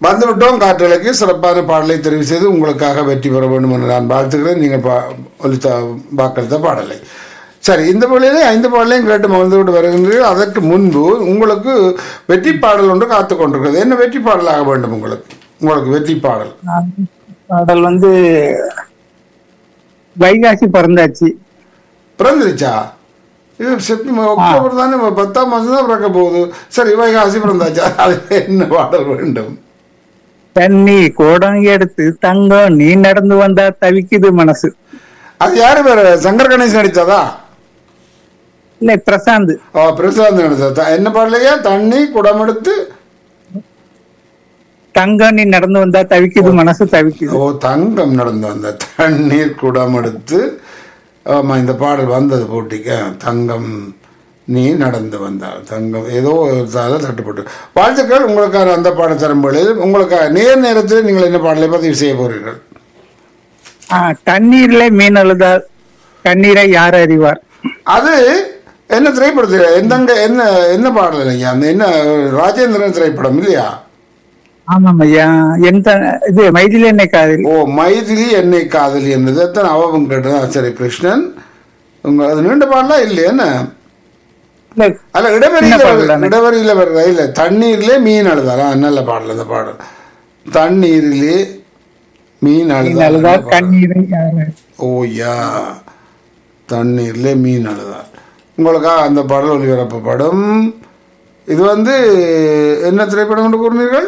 வந்துவிட்டோம் காற்றலைக்கு சிறப்பான பாடலை தெரிவு செய்து உங்களுக்காக வெற்றி பெற வேண்டும் என்று நான் வாழ்த்துகிறேன் நீங்கள் பா ஒலித்த வாக்களித்த பாடலை சரி இந்த பாடலே ஐந்து பாடலையும் கேட்டு மகிழ்ந்து விட்டு வருகின்றீர்கள் அதற்கு முன்பு உங்களுக்கு வெற்றி பாடல் ஒன்று காத்து கொண்டிருக்கிறது என்ன வெற்றி பாடலாக வேண்டும் உங்களுக்கு உங்களுக்கு வெற்றி பாடல் பாடல் வந்து வைகாசி பிறந்தாச்சு பிறந்துருச்சா இது செப்டம்பர் அக்டோபர் தானே பத்தாம் மாதம் தான் பிறக்க போகுது சரி வைகாசி பிறந்தாச்சா அது என்ன பாடல் வேண்டும் தண்ணி கோடம் எடுத்து தங்கம் நீ நடந்து வந்தா தவிக்குது மனசு அது யாரு பேரு சங்கர் கணேசன் நடித்ததா இல்ல பிரசாந்த் ஓ பிரசாந்த் நடித்ததா என்ன பாடலையா தண்ணி குடம் எடுத்து தங்கம் நீ நடந்து வந்தா தவிக்குது மனசு தவிக்குது ஓ தங்கம் நடந்து வந்த தண்ணீர் குடம் எடுத்து ஆமா இந்த பாடல் வந்தது போட்டிக்கு தங்கம் நீ நடந்து வந்தாள் தங்கம் ஏதோ ஒரு தாள தட்டுப்பட்டு வாழ்த்துக்கள் உங்களுக்கான அந்த பாடல் தரும்பொழுது உங்களுக்காக நேர் நேரத்தில் நீங்கள் என்ன பாடலை பதிவு செய்ய போறீர்கள் ஆஹ் தண்ணீர்ல மீன் அழுதா கண்ணீரை யார் அறிவார் அது என்ன திரைப்படத்தில் எந்தங்க என்ன என்ன பாடல் இல்லைங்க அந்த என்ன ராஜேந்திரன் திரைப்படம் இல்லையா ஆமாம் ஐயா எந்த இது மைதிலி என்னை காதல் ஓ மைதிலி என்னை காதலி என்றது தான் அவன் கேட்டதா சரி கிருஷ்ணன் உங்க அது நீண்ட பாடலாம் இல்லையா என்ன இல்ல அல்ல சின்ன இடவெளியில பாடல் வரு- தானே. இடவெளியில வர்ற இல்ல தண்ணீர்லே மீன் அழுதாரா நல்ல பாடல் அந்த பாடல் தண்ணீரிலே மீன் மீன் அழுதார் அழுதா நல்ல பாடல். கண்ணீரை யார் அறிவார். ஓ யா தண்ணீர்லே மீன் அழுதார் உங்களுக்காக அந்த பாடல் ஒளிபரப்பப்படும் இது வந்து என்ன திரைப்படம் என்று கூறினீர்கள்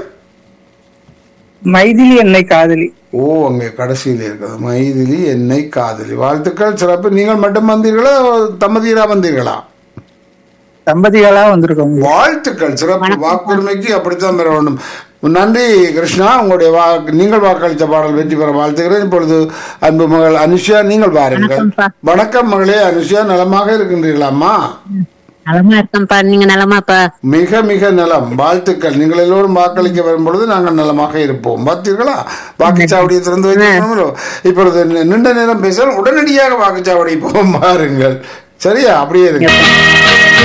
மைதிலி என்னை காதலி ஓ அங்கே கடைசியில் இருக்குது மைதிலி என்னை காதலி வாழ்த்துக்கள் சிறப்பு நீங்கள் மட்டும் வந்தீர்களா தம்பதியரா வந்தீர்களா தம்பதிகளா வந்திருக்கோம் ஐயா. வாழ்த்துக்கள் சிறப்பு வாக்குரிமைக்கு அப்படித்தான் பெற வேண்டும் நன்றி கிருஷ்ணா உங்களுடைய வாக்கு நீங்கள் வாக்களித்த பாடல் வெற்றி பெற வாழ்த்துகிறேன் இப்பொழுது அன்பு மகள் அனுஷா நீங்கள் பாருங்கள் வணக்கம்ப்பா. வணக்கம் மகளே அனுஷா நலமாக இருக்கின்றீர்களாம்மா நலமா இருக்கேன்ப்பா நீங்க நலமாப்பா மிக மிக நலம் வாழ்த்துக்கள் நீங்கள் எல்லோரும் வாக்களிக்க வரும் பொழுது நாங்கள் நலமாக இருப்போம் பார்த்தீர்களா வாக்குச்சாவடியை திறந்து வைக்கிறோம் இப்பொழுது நி- நீண்ட நேரம் பேச உடனடியாக வாக்குச்சாவடி போகும் பாருங்கள் சரியா அப்படியே இருக்கு